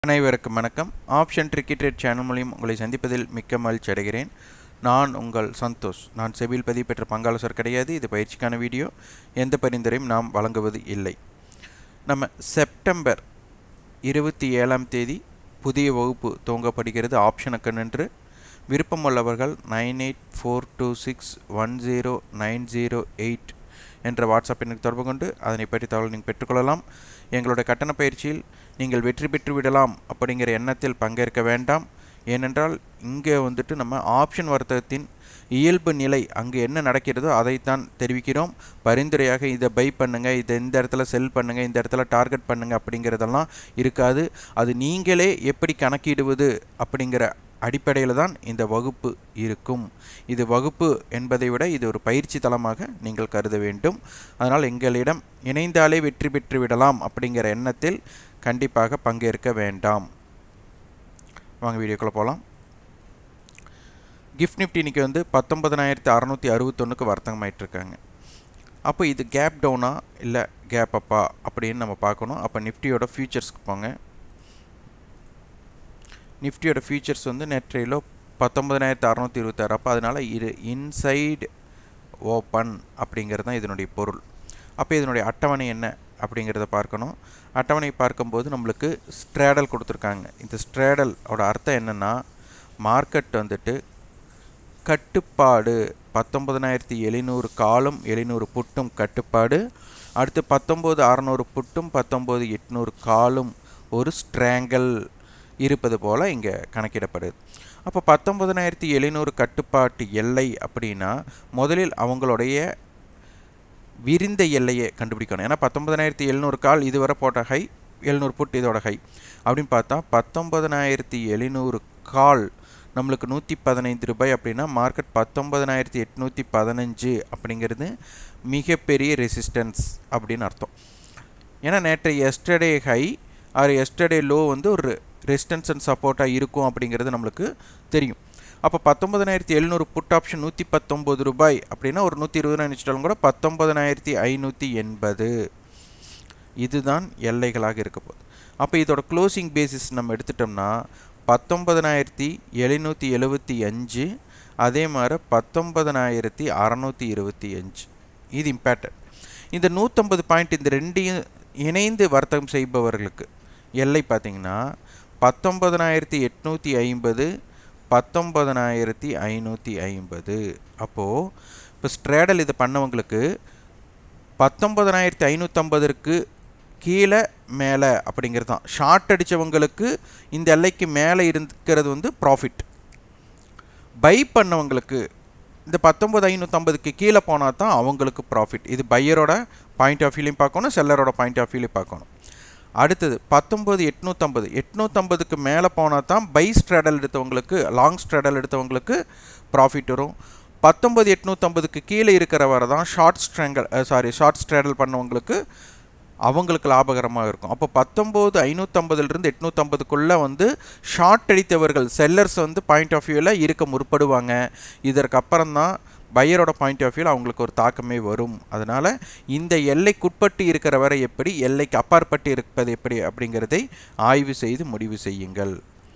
அனைவருக்கும் வணக்கம் option ட்ரிக்கெட் channel மூலியம் உங்களை சந்திப்பதில் மிக்க மகிழ்ச்சி அடைகிறேன் நான் உங்கள் சந்தோஷ் நான் செபில் பதிவு பெற்ற பங்காளசர் கிடையாது இது பயிற்சிக்கான வீடியோ எந்த பரிந்துரையும் நாம் வழங்குவது இல்லை நம்ம செப்டம்பர் இருபத்தி ஏழாம் தேதி புதிய வகுப்பு துவங்கப்படுகிறது ஆப்ஷனுக்கு நின்று விருப்பமுள்ளவர்கள் nine eight four two six one zero nine zero eight என்ற வாட்ஸ்அப் எண்ணுக்கு தொடர்பு கொண்டு அதனை பற்றி தகவல் நீங்கள் பெற்றுக்கொள்ளலாம் எங்களுடைய கட்டண பயிற்சியில் நீங்கள் வெற்றி பெற்று விடலாம் அப்படிங்கிற எண்ணத்தில் பங்கேற்க வேண்டாம் ஏனென்றால் இங்கே வந்துட்டு நம்ம ஆப்ஷன் வர்த்தகத்தின் இயல்பு நிலை அங்கு என்ன நடக்கிறதோ அதைத்தான் தெரிவிக்கிறோம் பரிந்துரையாக இதை பை பண்ணுங்கள் இதை இந்த இடத்துல செல் பண்ணுங்கள் இந்த இடத்துல டார்கெட் பண்ணுங்கள் அப்படிங்கிறதெல்லாம் இருக்காது அது நீங்களே எப்படி கணக்கிடுவது அப்படிங்கிற அடிப்படையில் தான் இந்த வகுப்பு இருக்கும் இது வகுப்பு என்பதை விட இது ஒரு பயிற்சி தளமாக நீங்கள் கருத வேண்டும் அதனால் எங்களிடம் இணைந்தாலே வெற்றி பெற்று விடலாம் அப்படிங்கிற எண்ணத்தில் கண்டிப்பாக பங்கேற்க வேண்டாம் வாங்க வீடியோக்குள்ளே போகலாம் கிஃப்ட் நிஃப்டி இன்றைக்கி வந்து பத்தொன்பதனாயிரத்தி அறநூற்றி அறுபத்தொன்னுக்கு வர்த்தகமாயிட்டு இருக்காங்க அப்போ இது கேப் டவுனா இல்லை கேப் அப்பா அப்படின்னு நம்ம பார்க்கணும் அப்போ நிஃப்டியோட ஃபியூச்சர்ஸ்க்கு போங்க நிஃப்டியோட ஃபியூச்சர்ஸ் வந்து நெட்ரேலோ பத்தொன்பதாயிரத்து அறநூற்றி இருபத்தாறு அப்போ அதனால் இது இன்சைடு ஓப்பன் அப்படிங்கிறது தான் இதனுடைய பொருள் அப்போ இதனுடைய அட்டவணை என்ன அப்படிங்கிறத பார்க்கணும் அட்டவணை பார்க்கும்போது நம்மளுக்கு ஸ்ட்ரேடல் கொடுத்துருக்காங்க இந்த ஸ்ட்ரேடலோட அர்த்தம் என்னென்னா மார்க்கெட் வந்துட்டு கட்டுப்பாடு பத்தொன்பதனாயிரத்தி எழுநூறு காலும் எழுநூறு புட்டும் கட்டுப்பாடு அடுத்து பத்தொம்போது அறநூறு புட்டும் பத்தொம்போது எட்நூறு காலும் ஒரு ஸ்ட்ராங்கல் இருப்பது போல் இங்கே கணக்கிடப்படுது அப்போ பத்தொன்பதனாயிரத்தி எழுநூறு கட்டுப்பாட்டு எல்லை அப்படின்னா முதலில் அவங்களுடைய விரிந்த எல்லையை கண்டுபிடிக்கணும் ஏன்னா பத்தொன்பதனாயிரத்தி எழுநூறு கால் இதுவரை போட்ட ஹை எழுநூறு புட் இதோட ஹை அப்படின்னு பார்த்தா பத்தொன்பதனாயிரத்தி எழுநூறு கால் நம்மளுக்கு நூற்றி பதினைந்து ரூபாய் அப்படின்னா மார்க்கெட் பத்தொன்பதனாயிரத்தி எட்நூற்றி பதினஞ்சு அப்படிங்கிறது மிகப்பெரிய ரெசிஸ்டன்ஸ் அப்படின்னு அர்த்தம் ஏன்னா நேற்று yesterday high or yesterday low வந்து ஒரு ரெசிஸ்டன்ஸ் அண்ட் சப்போர்ட்டாக இருக்கும் அப்படிங்கிறது நம்மளுக்கு தெரியும் அப்போ பத்தொன்பதனாயிரத்தி எழுநூறு புட் ஆப்ஷன் நூற்றி பத்தொம்பது ரூபாய் அப்படின்னா ஒரு நூற்றி இருபது நினச்சிட்டாலும் கூட பத்தொன்பதனாயிரத்தி ஐநூற்றி எண்பது இதுதான் எல்லைகளாக இருக்க போகுது அப்போ இதோட க்ளோசிங் பேசிஸ் நம்ம எடுத்துட்டோம்னா பத்தொன்பதனாயிரத்தி எழுநூற்றி எழுபத்தி அஞ்சு அதே மாதிரி பத்தொன்பதனாயிரத்தி அறநூற்றி இருபத்தி அஞ்சு இது இம்பேக்டட் இந்த நூற்றம்பது பாயிண்ட் இந்த ரெண்டையும் இணைந்து வர்த்தகம் செய்பவர்களுக்கு எல்லை பார்த்திங்கன்னா பத்தொன்பதனாயிரத்தி எட்நூற்றி ஐம்பது பத்தொன்பதனாயிரத்தி ஐநூற்றி ஐம்பது அப்போது இப்போ ஸ்ட்ரேடல் இது பண்ணவங்களுக்கு பத்தொன்பதனாயிரத்தி ஐநூற்றம்பதற்கு கீழே மேலே அப்படிங்கிறது தான் ஷார்ட் அடித்தவங்களுக்கு இந்த எல்லைக்கு மேலே இருக்கிறது வந்து ப்ராஃபிட் பை பண்ணவங்களுக்கு இந்த பத்தொம்பது ஐநூற்றம்பதுக்கு கீழே போனால் தான் அவங்களுக்கு ப்ராஃபிட் இது பையரோட பாயிண்ட் ஆஃப் வியூலையும் பார்க்கணும் செல்லரோட பாயிண்ட் ஆஃப் வியூலையும் பார்க்கணும் அடுத்தது பத்தொம்பது எட்நூற்றம்பது எட்நூற்றம்பதுக்கு மேலே போனால் தான் பை ஸ்ட்ராடல் எடுத்தவங்களுக்கு லாங் ஸ்ட்ராடல் எடுத்தவங்களுக்கு ப்ராஃபிட் வரும் பத்தொம்பது எட்நூற்றம்பதுக்கு கீழே இருக்கிற வரை தான் short strangle sorry short straddle பண்ணவங்களுக்கு அவங்களுக்கு லாபகரமாக இருக்கும் அப்போ பத்தொம்போது ஐநூற்றம்பதுலேருந்து எட்நூற்றம்பதுக்குள்ளே வந்து ஷார்ட் அடித்தவர்கள் செல்லர்ஸ் வந்து பாயிண்ட் ஆஃப் வியூவில் இருக்க முற்படுவாங்க இதற்கப்புறம் தான் பையரோட பாயிண்ட் ஆஃப் வியூவில் அவங்களுக்கு ஒரு தாக்கமே வரும் அதனால் இந்த எல்லைக்குட்பட்டு இருக்கிற வரை எப்படி எல்லைக்கு அப்பாற்பட்டு இருப்பது எப்படி அப்படிங்கிறதை ஆய்வு செய்து முடிவு செய்யுங்கள்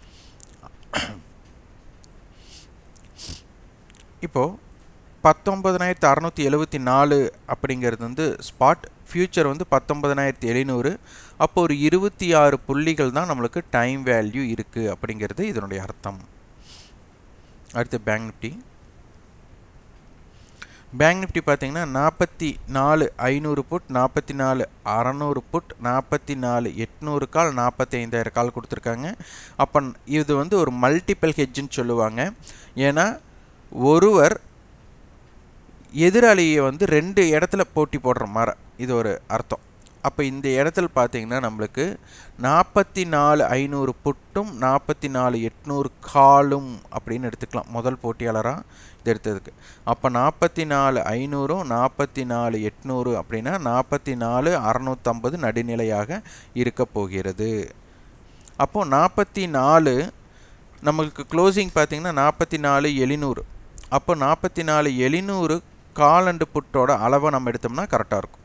இப்போது பத்தொன்பதனாயிரத்தி அறநூற்றி எழுபத்தி நாலு அப்படிங்கிறது வந்து ஸ்பாட் ஃப்யூச்சர் வந்து பத்தொன்பதனாயிரத்தி எழுநூறு அப்போ ஒரு இருபத்தி ஆறு புள்ளிகள் தான் நம்மளுக்கு டைம் வேல்யூ இருக்குது அப்படிங்கிறது இதனுடைய அர்த்தம் அடுத்து பேங்க் நிஃப்டி பேங்க் நிஃப்டி பார்த்தீங்கன்னா நாற்பத்தி நாலு ஐநூறு புட் நாற்பத்தி நாலு அறநூறு புட் நாற்பத்தி நாலு எட்நூறு கால் நாற்பத்தி ஐந்தாயிரம் கால் கொடுத்துருக்காங்க அப்போ இது வந்து ஒரு மல்டிபிள் ஹெட்ஜுன்னு சொல்லுவாங்க ஏன்னா ஒருவர் எதிராளியை வந்து ரெண்டு இடத்துல போட்டி போடுற மாதிரி இது ஒரு அர்த்தம் அப்போ இந்த இடத்துல பார்த்தீங்கன்னா நம்மளுக்கு நாற்பத்தி நாலு ஐநூறு புட்டும் நாற்பத்தி நாலு எட்நூறு காலும் அப்படின்னு எடுத்துக்கலாம் முதல் போட்டியாளராக இது எடுத்ததுக்கு அப்போ நாற்பத்தி நாலு ஐநூறும் நாற்பத்தி நாலு எட்நூறு அப்படின்னா நாற்பத்தி நாலு அறநூற்றம்பது நடுநிலையாக இருக்க போகிறது அப்போது நாற்பத்தி நாலு நம்மளுக்கு க்ளோசிங் பார்த்திங்கன்னா நாற்பத்தி நாலு எழுநூறு அப்போ நாற்பத்தி நாலு எழுநூறு காலண்டு புட்டோட அளவை நம்ம எடுத்தோம்னா கரெக்டாக இருக்கும்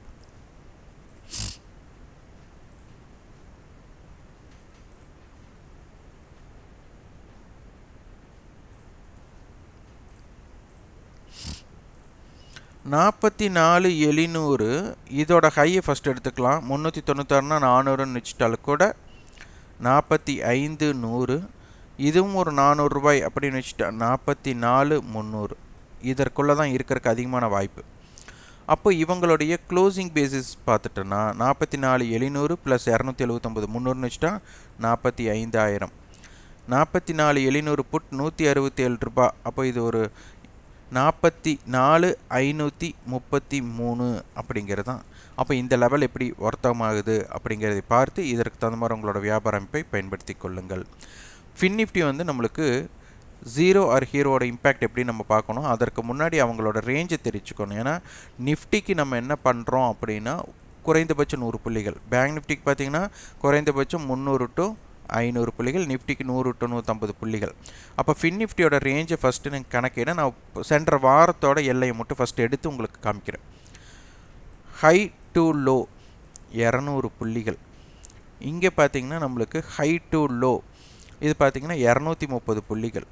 நாற்பத்தி நாலு எழுநூறு இதோட ஹையை ஃபஸ்ட் எடுத்துக்கலாம் முந்நூற்றி தொண்ணூத்தாறுனா நானூறுன்னு வச்சுட்டாலும் கூட நாற்பத்தி ஐந்து நூறு இதுவும் ஒரு நானூறுரூபாய் அப்படின்னு வச்சுட்டா நாற்பத்தி நாலு முந்நூறு இதற்குள்ளே தான் இருக்கிறதுக்கு அதிகமான வாய்ப்பு அப்போ இவங்களுடைய க்ளோசிங் பேசிஸ் பார்த்துட்டோன்னா நாற்பத்தி நாலு எழுநூறு ப்ளஸ் இரநூத்தி எழுபத்தொம்பது முந்நூறுன்னு வச்சுட்டா நாற்பத்தி ஐந்தாயிரம் நாற்பத்தி நாலு எழுநூறு புட் நூற்றி அறுபத்தி ஏழு ரூபா அப்போ இது ஒரு நாற்பத்தி நாலு ஐநூற்றி முப்பத்தி மூணு அப்படிங்கிறது தான் அப்போ இந்த லெவல் எப்படி ஒர்த்தமாகுது அப்படிங்கிறதை பார்த்து இதற்கு தகுந்த மாதிரி உங்களோட வியாபார அமைப்பை பயன்படுத்தி கொள்ளுங்கள் ஃபின் நிஃப்டி வந்து நம்மளுக்கு ஜீரோ ஆர் ஹீரோட இம்பேக்ட் எப்படி நம்ம பார்க்கணும் அதற்கு முன்னாடி அவங்களோட ரேஞ்சை தெரிஞ்சுக்கணும் ஏன்னா நிஃப்டிக்கு நம்ம என்ன பண்ணுறோம் அப்படின்னா குறைந்தபட்சம் நூறு புள்ளிகள் பேங்க் நிஃப்டிக்கு பார்த்தீங்கன்னா குறைந்தபட்சம் முந்நூறு டு ஐநூறு புள்ளிகள் நிஃப்டிக்கு நூறு டு நூற்றம்பது புள்ளிகள் அப்போ ஃபின் நிஃப்டியோட ரேஞ்சை ஃபஸ்ட்டு நீங்கள் கணக்கிட நான் சென்ற வாரத்தோட எல்லையை மட்டும் ஃபஸ்ட்டு எடுத்து உங்களுக்கு காமிக்கிறேன் ஹை டு லோ இரநூறு புள்ளிகள் இங்கே பார்த்தீங்கன்னா நம்மளுக்கு ஹை டு லோ இது பார்த்தீங்கன்னா இரநூத்தி முப்பது புள்ளிகள்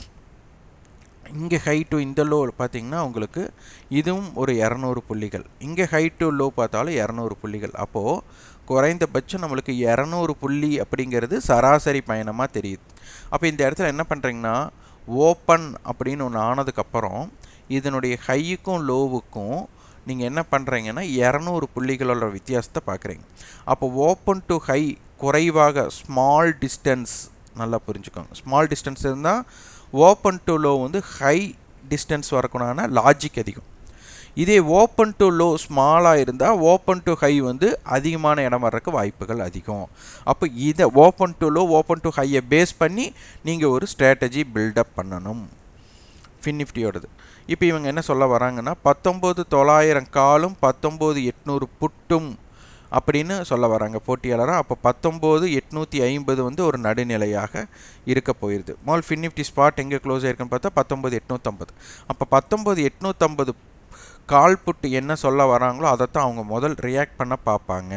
இங்கே ஹை டு இந்த லோ பார்த்தீங்கன்னா உங்களுக்கு இதுவும் ஒரு இரநூறு புள்ளிகள் இங்கே ஹை டு லோ பார்த்தாலும் இரநூறு புள்ளிகள் அப்போது குறைந்தபட்சம் நம்மளுக்கு இரநூறு புள்ளி அப்படிங்கிறது சராசரி பயணமாக தெரியுது அப்போ இந்த இடத்துல என்ன பண்ணுறீங்கன்னா ஓப்பன் அப்படின்னு ஒன்று ஆனதுக்கப்புறம் இதனுடைய ஹையுக்கும் லோவுக்கும் நீங்கள் என்ன பண்ணுறீங்கன்னா இரநூறு புள்ளிகளோட வித்தியாசத்தை பார்க்குறீங்க அப்போ ஓப்பன் டு ஹை குறைவாக ஸ்மால் டிஸ்டன்ஸ் நல்லா புரிஞ்சுக்கோங்க ஸ்மால் டிஸ்டன்ஸ் இருந்தால் ஓப்பன் டு லோ வந்து ஹை டிஸ்டன்ஸ் வரக்கூடான லாஜிக் அதிகம் இதே ஓப்பன் டு லோ ஸ்மாலாக இருந்தால் ஓப்பன் டு ஹை வந்து அதிகமான இடம் வர்றதுக்கு வாய்ப்புகள் அதிகம் அப்போ இதை open to low open to ஹையை பேஸ் பண்ணி நீங்கள் ஒரு ஸ்ட்ராட்டஜி பில்டப் பண்ணணும் ஃபின் நிஃப்டியோடது இப்போ இவங்க என்ன சொல்ல வராங்கன்னா பத்தொம்போது தொள்ளாயிரம் காலும் பத்தொம்போது எட்நூறு புட்டும் அப்படின்னு சொல்ல வராங்க போட்டியாளராக அப்போ பத்தொம்போது எட்நூற்றி ஐம்பது வந்து ஒரு நடுநிலையாக இருக்க போயிடுது மால் ஃபின் நிஃப்டி ஸ்பாட் எங்கே க்ளோஸ் ஆயிருக்குன்னு பார்த்தா பத்தொம்போது எட்நூற்றம்பது அப்போ பத்தொம்போது எட்நூற்றம்பது கால் புட்டு என்ன சொல்ல வராங்களோ அதைத்தான் அவங்க முதல் ரியாக்ட் பண்ண பார்ப்பாங்க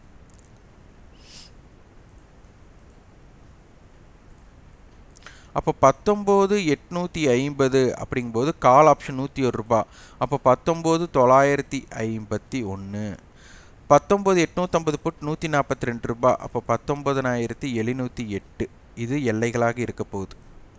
அப்போ பத்தொம்போது எட்நூற்றி ஐம்பது அப்படிங்கும்போது கால் ஆப்ஷன் நூற்றி ஒரு ரூபா அப்போ பத்தொம்போது தொள்ளாயிரத்தி ஐம்பத்தி ஒன்று பத்தொம்போது எட்நூற்றம்பது புட் நூற்றி நாற்பத்தி ரெண்டு ரூபா அப்போ பத்தொம்பதனாயிரத்தி எழுநூற்றி எட்டு இது எல்லைகளாக இருக்க போகுது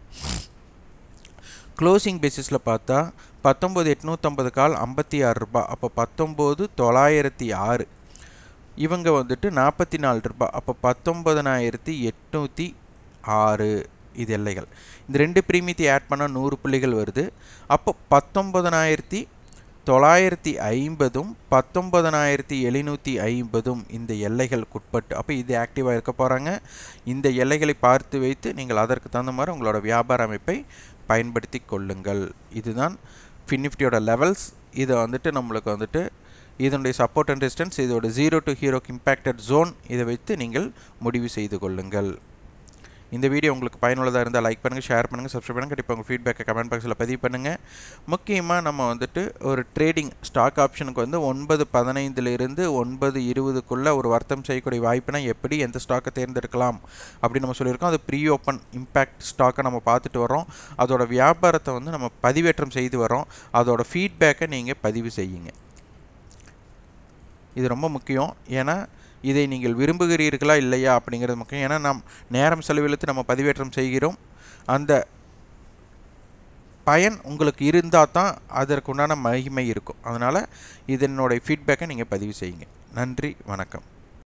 க்ளோசிங் பேசிஸில் பார்த்தா பத்தொம்போது எட்நூற்றம்பது கால் ஐம்பத்தி ஆறு ரூபா அப்போ பத்தொம்போது தொள்ளாயிரத்தி ஆறு இவங்க வந்துட்டு நாற்பத்தி நாலு ரூபா அப்போ பத்தொம்பதனாயிரத்தி எட்நூற்றி ஆறு இது எல்லைகள் இந்த ரெண்டு ப்ரீமியத்தை ஆட் பண்ணால் நூறு புள்ளிகள் வருது அப்போ பத்தொம்பதனாயிரத்தி தொள்ளாயிரத்தி ஐம்பதும் பத்தொம்பதனாயிரத்தி எழுநூற்றி ஐம்பதும் இந்த எல்லைகளுக்குட்பட்டு அப்போ இது ஆக்டிவாக இருக்க போகிறாங்க இந்த எல்லைகளை பார்த்து வைத்து நீங்கள் அதற்கு தகுந்த மாதிரி உங்களோட வியாபார அமைப்பை பயன்படுத்தி கொள்ளுங்கள் இதுதான் ஃபின்னிஃப்டியோட லெவல்ஸ் இதை வந்துட்டு நம்மளுக்கு வந்துட்டு இதனுடைய சப்போர்ட் அண்ட் ரெசிஸ்டன்ஸ் இதோட ஜீரோ டு ஹீரோக்கு இம்பேக்டட் ஜோன் இதை வைத்து நீங்கள் முடிவு செய்து கொள்ளுங்கள் இந்த வீடியோ உங்களுக்கு பயனுள்ளதாக இருந்தால் லைக் பண்ணுங்கள் ஷேர் பண்ணுங்கள் சப்ஸ்கிரைப் பண்ணுங்கள் கண்டிப்பாக உங்கள் ஃபீட்பேக்கை கமெண்ட் பாக்ஸில் பதிவு பண்ணுங்கள் முக்கியமாக நம்ம வந்துட்டு ஒரு ட்ரேடிங் ஸ்டாக் ஆப்ஷனுக்கு வந்து ஒன்பது பதினைந்துலேருந்து ஒன்பது இருபதுக்குள்ளே ஒரு வர்த்தம் செய்யக்கூடிய வாய்ப்புனா எப்படி எந்த ஸ்டாக்கை தேர்ந்தெடுக்கலாம் அப்படின்னு நம்ம சொல்லியிருக்கோம் அது ப்ரீ ஓப்பன் இம்பேக்ட் ஸ்டாக்கை நம்ம பார்த்துட்டு வரோம் அதோட வியாபாரத்தை வந்து நம்ம பதிவேற்றம் செய்து வரோம் அதோட ஃபீட்பேக்கை நீங்கள் பதிவு செய்யுங்க இது ரொம்ப முக்கியம் ஏன்னா இதை நீங்கள் விரும்புகிறீர்களா இல்லையா அப்படிங்கிறது முக்கியம் ஏன்னா நாம் நேரம் செலவிழுத்து நம்ம பதிவேற்றம் செய்கிறோம் அந்த பயன் உங்களுக்கு இருந்தால் தான் அதற்குண்டான மகிமை இருக்கும் அதனால் இதனுடைய ஃபீட்பேக்கை நீங்கள் பதிவு செய்யுங்க நன்றி வணக்கம்